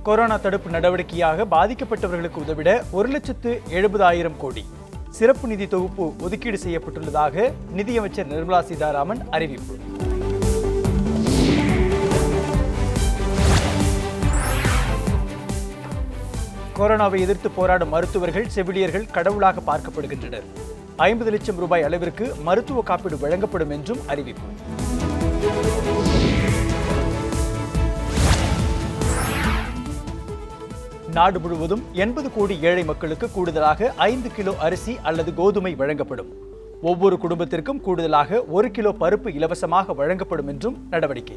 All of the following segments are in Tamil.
கொரோனா தடுப்பு நடவடிக்கையாக பாதிக்கப்பட்டவர்களுக்கு உதவிட ஒரு லட்சத்து எழுபதாயிரம் கோடி சிறப்பு நிதி தொகுப்பு ஒதுக்கீடு செய்யப்பட்டுள்ளதாக நிதியமைச்சர் நிர்மலா சீதாராமன் அறிவிப்பு கொரோனாவை எதிர்த்து போராடும் மருத்துவர்கள் செவிலியர்கள் கடவுளாக பார்க்கப்படுகின்றனர் ஐம்பது லட்சம் ரூபாய் அளவிற்கு மருத்துவ காப்பீடு வழங்கப்படும் என்றும் அறிவிப்பு நாடு முழுவதும் எண்பது கோடி ஏழை மக்களுக்கு கூடுதலாக ஐந்து கிலோ அரிசி அல்லது கோதுமை வழங்கப்படும் ஒவ்வொரு குடும்பத்திற்கும் கூடுதலாக ஒரு கிலோ பருப்பு இலவசமாக வழங்கப்படும் என்றும் நடவடிக்கை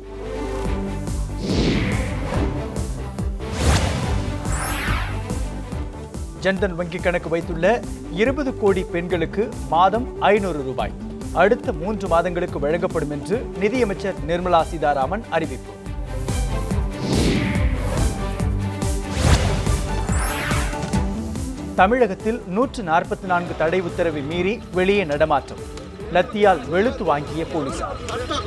ஜன்தன் வங்கி கணக்கு வைத்துள்ள இருபது கோடி பெண்களுக்கு மாதம் ஐநூறு ரூபாய் அடுத்த மூன்று மாதங்களுக்கு வழங்கப்படும் என்று நிதியமைச்சர் நிர்மலா சீதாராமன் அறிவிப்பு தமிழகத்தில் நூற்று நாற்பத்தி நான்கு தடை உத்தரவை மீறி வெளியே நடமாட்டம் லத்தியால் வெளுத்து வாங்கிய போலீசார்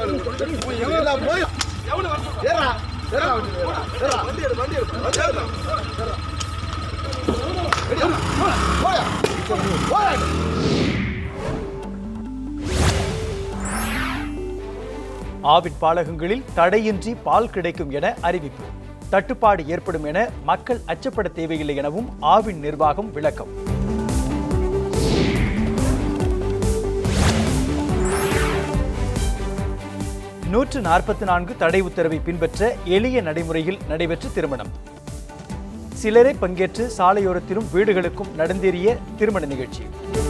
ஆவின் பாலகங்களில் தடையின்றி பால் கிடைக்கும் என அறிவிப்பு தட்டுப்பாடு ஏற்படும் என மக்கள் அச்சப்பட தேவையில்லை எனவும் ஆவின் நிர்வாகம் விளக்கம் நூற்று நாற்பத்தி நான்கு தடை உத்தரவை பின்பற்ற எளிய நடைமுறையில் நடைபெற்ற திருமணம் சிலரே பங்கேற்று சாலையோரத்திலும் வீடுகளுக்கும் நடந்தேறிய திருமண நிகழ்ச்சி